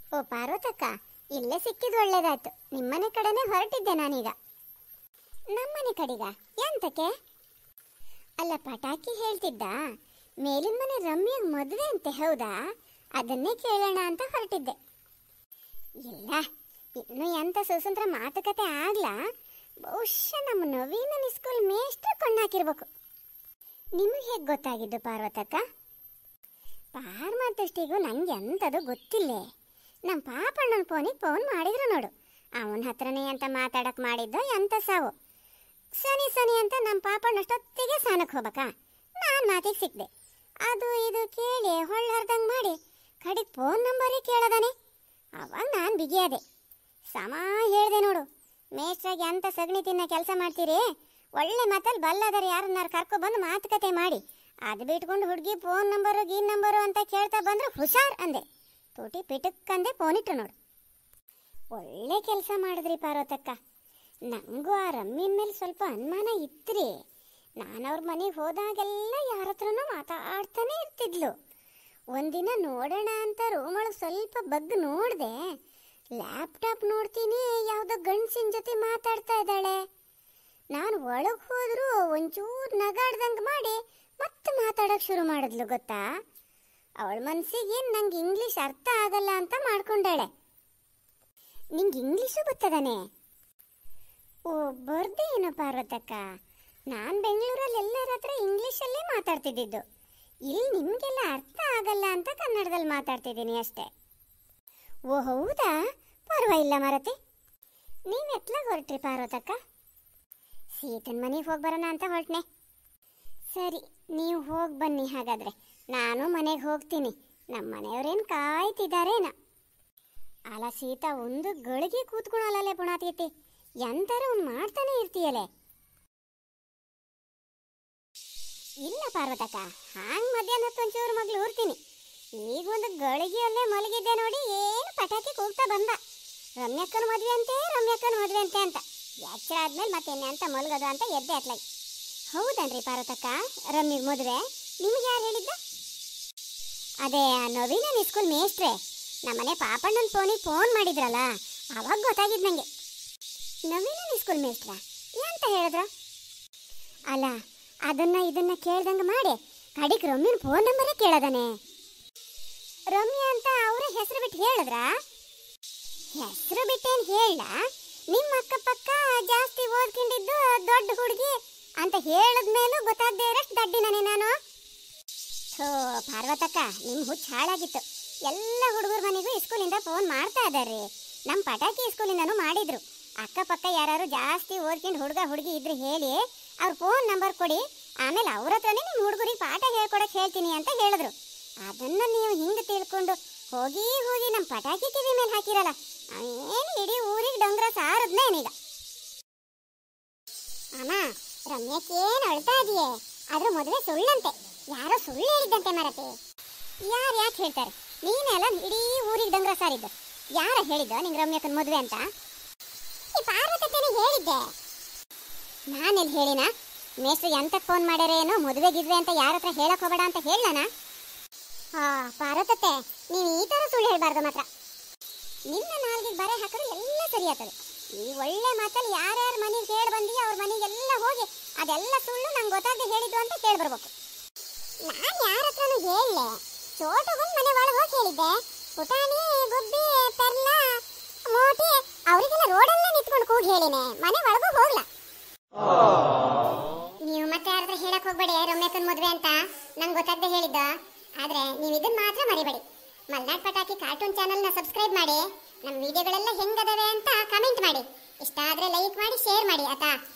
ಓ ಪಾರ್ವತಕ್ಕ ಇಲ್ಲೇ ಸಿಕ್ಕಿದ್ ಒಳ್ಳೇದಾಯ್ತು ನಿಮ್ಮನೆ ಕಡೆನೆ ಹೊರಟಿದ್ದೆ ನಾನೀಗ ನಮ್ಮನೆ ಕಡೆಗ ಎಂತಕ್ಕೆ ಅಲ್ಲ ಪಟಾಕಿ ಹೇಳ್ತಿದ್ದ ಮೇಲಿನ ಮನೆ ರಮ್ಯ ಮದುವೆ ಅಂತೆ ಹೌದಾ ಅದನ್ನೇ ಕೇಳೋಣ ಅಂತ ಹೊರಟಿದ್ದೆ ಇಲ್ಲ ಇನ್ನು ಎಂತ ಸುಸಂತ್ರ ಮಾತುಕತೆ ಆಗ್ಲಾ ಬಹುಶಃ ನಮ್ಮ ನವೀನ ಸ್ಕೂಲ್ ಮೇಷ್ಟ್ರ ಕೊಂಡಾಕಿರ್ಬೇಕು ನಿಮಗೆ ಹೇಗೆ ಗೊತ್ತಾಗಿದ್ದು ಪಾರ್ವತಕ್ಕ ಪಾರ್ಮದಷ್ಟಿಗೂ ನಂಗೆ ಎಂಥದ್ದು ಗೊತ್ತಿಲ್ಲೇ ನಮ್ಮ ಪಾಪಣ್ಣನ ಫೋನಿಗೆ ಫೋನ್ ಮಾಡಿದ್ರು ನೋಡು ಅವನ ಹತ್ರನೇ ಅಂತ ಮಾತಾಡಕ್ ಮಾಡಿದ್ದೋ ಎಂತ ಸಾವು ಸನಿ ಸನಿ ಅಂತ ನಮ್ಮ ಪಾಪಣ್ಣಷ್ಟೊತ್ತಿಗೆ ಸ್ನಾನಕ್ಕೆ ಹೋಗ್ಬೇಕಾ ನಾನು ಮಾತಿಗೆ ಸಿಕ್ದೆ ಅದು ಇದು ಕೇಳಿ ಹೊಳ್ಳಾರ್ದಂಗೆ ಮಾಡಿ ಕಡಿಗೆ ಫೋನ್ ನಂಬರೇ ಕೇಳದಾನೆ ಅವಾಗ ನಾನು ಬಿಗಿಯಾದೆ ಸಮ ಹೇಳ್ದೆ ನೋಡು ಮೇಷ್ಟ್ರಾಗಿ ಅಂತ ಸಗಣಿ ತಿನ್ನ ಕೆಲಸ ಮಾಡ್ತೀರಿ ಒಳ್ಳೆ ಮಾತಲ್ಲಿ ಬಲ್ಲದರೆ ಯಾರನ್ನಾರು ಕರ್ಕೊ ಬಂದು ಮಾತುಕತೆ ಮಾಡಿ ಅದು ಬಿಟ್ಕೊಂಡು ಹುಡುಗಿ ಫೋನ್ ನಂಬರು ಗೀನ್ ನಂಬರು ಅಂತ ಕೇಳ್ತಾ ಬಂದ್ರೆ ಹುಷಾರ್ ಅಂದೆ ತೂಟಿ ಪಿಟಕ್ಕಂದೆ ಫೋನ್ ಇಟ್ರು ನೋಡು ಒಳ್ಳೆ ಕೆಲಸ ಮಾಡಿದ್ರಿ ಪಾರ್ವತಕ್ಕ ನಂಗೂ ಆ ರಮ್ಮಿನ ಮೇಲೆ ಸ್ವಲ್ಪ ಅನುಮಾನ ಇತ್ರಿ ನಾನು ಅವ್ರ ಮನೆಗೆ ಹೋದಾಗೆಲ್ಲ ಯಾರ ಹತ್ರನೂ ಮಾತಾಡ್ತಾನೆ ಇರ್ತಿದ್ಲು ಒಂದಿನ ನೋಡೋಣ ಅಂತ ರೂಮೊಳಗೆ ಸ್ವಲ್ಪ ಬಗ್ಗು ನೋಡಿದೆ ಲ್ಯಾಪ್ಟಾಪ್ ನೋಡ್ತೀನಿ ಯಾವುದೋ ಗಂಡಸಿನ ಜೊತೆ ಮಾತಾಡ್ತಾ ಇದ್ದಾಳೆ ನಾನು ಒಳಗೆ ಹೋದರೂ ಒಂಚೂರು ನಗಾಡ್ದಂಗೆ ಮಾಡಿ ಮತ್ತೆ ಮಾತಾಡೋಕೆ ಶುರು ಮಾಡಿದ್ಲು ಗೊತ್ತಾ ಅವಳ ಮನಸ್ಸಿಗೆ ನಂಗೆ ಇಂಗ್ಲೀಷ್ ಅರ್ಥ ಆಗಲ್ಲ ಅಂತ ಮಾಡ್ಕೊಂಡಾಳೆ ನಿಂಗೆ ಇಂಗ್ಲೀಷು ಗೊತ್ತದಾನೆ ಓ ಬರ್ದೆ ಏನೋ ಪಾರ್ವತಕ್ಕ ನಾನು ಬೆಂಗಳೂರಲ್ಲಿ ಎಲ್ಲರ ಹತ್ರ ಇಂಗ್ಲೀಷಲ್ಲೇ ಮಾತಾಡ್ತಿದ್ದಿದ್ದು ಇಲ್ಲಿ ನಿಮಗೆಲ್ಲ ಅರ್ಥ ಆಗಲ್ಲ ಅಂತ ಕನ್ನಡದಲ್ಲಿ ಮಾತಾಡ್ತಿದ್ದೀನಿ ಅಷ್ಟೇ ಓ ಹೌದಾ ಪರವಾಗಿಲ್ಲ ಮರತೆ ನೀವು ಎತ್ಲಾಗ ಹೊರಟ್ರಿ ಪಾರ್ವತಕ್ಕ ಸೀತನ ಮನೆಗೆ ಹೋಗಿ ಬರೋಣ ಅಂತ ಹೊರಟ್ನೆ ಸರಿ ನೀವು ಹೋಗಿ ಬನ್ನಿ ಹಾಗಾದ್ರೆ ನಾನು ಮನೆಗೆ ಹೋಗ್ತೀನಿ ನಮ್ಮ ಮನೆಯವ್ರೇನು ಕಾಯ್ತಿದ್ದಾರೇನ ಅಲ್ಲ ಸೀತಾ ಒಂದು ಗಳಿಗೆ ಕೂತ್ಕೊಳಲ್ಲೇ ಪುಣಾತೀತಿ ಎಂತಾರ ಒಂದು ಮಾಡ್ತಾನೆ ಇರ್ತೀಯಲೆ ಇಲ್ಲ ಪಾರ್ವತಕ್ಕ ಹಾಂಗ್ ಮಧ್ಯಾಹ್ನ ಹೊತ್ತು ಒಂಚೂರು ಮಗ್ಳು ಊರ್ತೀನಿ ಈಗ ಒಂದು ಗಳಿಗೆಯಲ್ಲೇ ಮಲಗಿದ್ದೆ ನೋಡಿ ಏನು ಪಟಾಕಿ ಕೂಗ್ತಾ ಬಂದ ರಮ್ಯಕ್ಕನ ಮದ್ವೆ ಅಂತೆ ರಮ್ಯಕ್ಕನ ಮದ್ವೆ ಅಂತೆ ಅಂತ ಎಚ್ಚರ ಆದ್ಮೇಲೆ ಮತ್ತೆ ಅಂತ ಮಲಗೋದು ಅಂತ ಎದ್ದೆ ಅತ್ಲಾಗಿ ಹೌದನ್ರಿ ಪಾರ್ವತಕ್ಕ ರಮ್ಯಗ್ ಮದುವೆ ನಿಮ್ಗೆ ಯಾರು ಹೇಳಿದ್ದ ಅದೇ ಆ ನವೀನ ಸ್ಕೂಲ್ ಮೇಷ್ಟ್ರೆ ನಮ್ಮನೆ ಪಾಪಣ್ಣನ ಫೋನಿಗೆ ಫೋನ್ ಮಾಡಿದ್ರಲ್ಲ ಅವಾಗ ಗೊತ್ತಾಗಿದ್ ನಂಗೆ ನವೀನ ಸ್ಕೂಲ್ ಮೇಷ್ಟ್ರ ಎಂತ ಹೇಳಿದ್ರ ಅಲ್ಲ ಅದನ್ನ ಇದನ್ನ ಕೇಳ್ದಂಗೆ ಮಾಡಿ ಕಡಿಕ್ ರಮ್ಯನ ಫೋನ್ ನಂಬರೇ ಕೇಳದಾನೆ ರಮ್ಯ ಅಂತ ಅವರ ಹೆಸರು ಬಿಟ್ಟು ಹೇಳಿದ್ರಾ ಹೆಸರು ಬಿಟ್ಟೇನು ಹೇಳ ನಿಮ್ಮ ಅಕ್ಕಪಕ್ಕ ಜಾಸ್ತಿ ಓದ್ಕೊಂಡಿದ್ದು ದೊಡ್ಡ ಹುಡುಗಿ ಅಂತ ಹೇಳಿದ್ಮೇಲೂ ಗೊತ್ತಾಗದೇ ಇರೋಷ್ಟು ದಡ್ಡಿನೇ ನಾನು ಥೋ ಪಾರ್ವತಕ್ಕ ನಿಮ್ಮ ಹುಚ್ಚು ಹಾಳಾಗಿತ್ತು ಎಲ್ಲ ಹುಡುಗರ ಮನೆಗೂ ಸ್ಕೂಲಿಂದ ಫೋನ್ ಮಾಡ್ತಾ ಇದಾರೆ ನಮ್ಮ ಪಟಾಕಿ ಸ್ಕೂಲಿಂದನೂ ಮಾಡಿದ್ರು ಅಕ್ಕಪಕ್ಕ ಯಾರು ಜಾಸ್ತಿ ಓದ್ಕೊಂಡು ಹುಡುಗ ಹುಡುಗಿ ಇದ್ರೆ ಹೇಳಿ ಅವ್ರ ಫೋನ್ ನಂಬರ್ ಕೊಡಿ ಆಮೇಲೆ ಅವ್ರ ಹತ್ರನೇ ನಿಮ್ಮ ಹುಡುಗರಿಗೆ ಪಾಠ ಹೇಳ್ಕೊಡಕ್ಕೆ ಹೇಳ್ತೀನಿ ಅಂತ ಹೇಳಿದ್ರು ಅದನ್ನ ನೀವು ಹಿಂಗೆ ತಿಳ್ಕೊಂಡು ಹೋಗಿ ಹೋಗಿ ನಮ್ಮ ಪಟಾಕಿ ಕಿವಿ ಮೇಲೆ ಹಾಕಿರಲ್ಲ ಏನು ಇಡೀ ಊರಿಗೆ ಡೊಂಗ್ರ ಸಾರದ್ನೇನೀಗ ಅಮ್ಮ ರಮ್ಯಕ್ಕೇನು ಅಳ್ತಾ ಇದೆಯೇ ಅದ್ರ ಮದುವೆ ಸುಳ್ಳಂತೆ ಯಾರೋ ಸುಳ್ಳು ಹೇಳಿದ್ದಂತೆ ಮರತೆ ಯಾರು ಯಾಕೆ ಹೇಳ್ತಾರೆ ನೀನೆಲ್ಲ ಇಡೀ ಊರಿಗೆ ಡೊಂಗ್ರ ಸಾರಿದ್ದು ಯಾರ ಹೇಳಿದ್ದು ನಿಂಗೆ ರಮ್ಯಕ್ಕನ ಮದುವೆ ಅಂತ ಈ ಪಾರ್ವತತೆನೇ ಹೇಳಿದ್ದೆ ನಾನೆಲ್ಲಿ ಹೇಳಿನ ಮೇಸ್ಟ್ರು ಎಂತಕ್ಕೆ ಫೋನ್ ಮಾಡ್ಯಾರೇನೋ ಮದುವೆ ಗಿದ್ವೆ ಅಂತ ಯಾರ ಹತ್ರ ಹೇಳಕ್ ಹೋಗಬೇಡ ಅಂತ ಹೇಳಣ ಹಾ ಪಾರ್ವತತೆ ನೀವು ಈ ಥರ ಸುಳ್ಳು ಹೇಳ್ಬಾರ್ದು ಮಾತ್ರ ನಿನ್ನ ನಾಲ್ಗಿಗೆ ಬರೆ ಹಾಕಿದ್ರೆ ಎಲ್ಲ ಸರಿ ಆಗ್ತದೆ ಈ ಒಳ್ಳೆ ಮಾತಲ್ಲಿ ಯಾರ್ಯಾರ ಮನೆಗೆ ಹೇಳಿ ಬಂದಿ ಅವ್ರ ಮನೆಗೆಲ್ಲ ಹೋಗಿ ಅದೆಲ್ಲ ಸುಳ್ಳು ನಂಗೆ ಗೊತ್ತಾಗದೆ ಹೇಳಿದ್ದು ಅಂತ ಕೇಳ್ಬರ್ಬೇಕು ನಾನು ಯಾರ ಹತ್ರನೂ ಹೇಳಲೆ ಚೋಟು ಬಂದು ಮನೆ ಒಳಗೆ ಹೋಗಿ ಹೇಳಿದ್ದೆ ಪುಟಾಣಿ ಗುಬ್ಬಿ ಪೆರ್ಲ ಮೋಟಿ ಅವರಿಗೆಲ್ಲ ರೋಡಲ್ಲೇ ನಿಂತ್ಕೊಂಡು ಕೂಗಿ ಹೇಳಿನೆ ಮನೆ ಒಳಗೂ ಹೋಗ್ಲ ನೀವು ಮತ್ತೆ ಯಾರ ಹತ್ರ ಹೇಳಕ್ ಹೋಗ್ಬೇಡಿ ರಮ್ಯಕ್ಕನ್ ಮದ್ವೆ ಅಂತ ನಂಗೆ ಗೊತ್ತಾಗದೆ ಹೇಳಿದ್ದ ಆದ್ರೆ ನೀವು ಇದನ್ನ ಮಾತ್ರ ಮರಿಬೇಡಿ ಮಲ್ನಾಡ್ ಪಟಾಕಿ ಕಾರ್ಟೂನ್ ಚಾನಲ್ನ ಸಬ್ಸ್ಕ್ರೈಬ್ ಮಾಡಿ ನಮ್ಮ ವಿಡಿಯೋಗಳೆಲ್ಲ ಹೆಂಗದವೆ ಅಂತ ಕಮೆಂಟ್ ಮಾಡಿ ಇಷ್ಟ ಆದ್ರೆ ಲೈಕ್ ಮಾಡಿ ಶೇರ್ ಮಾಡಿ ಆತಾ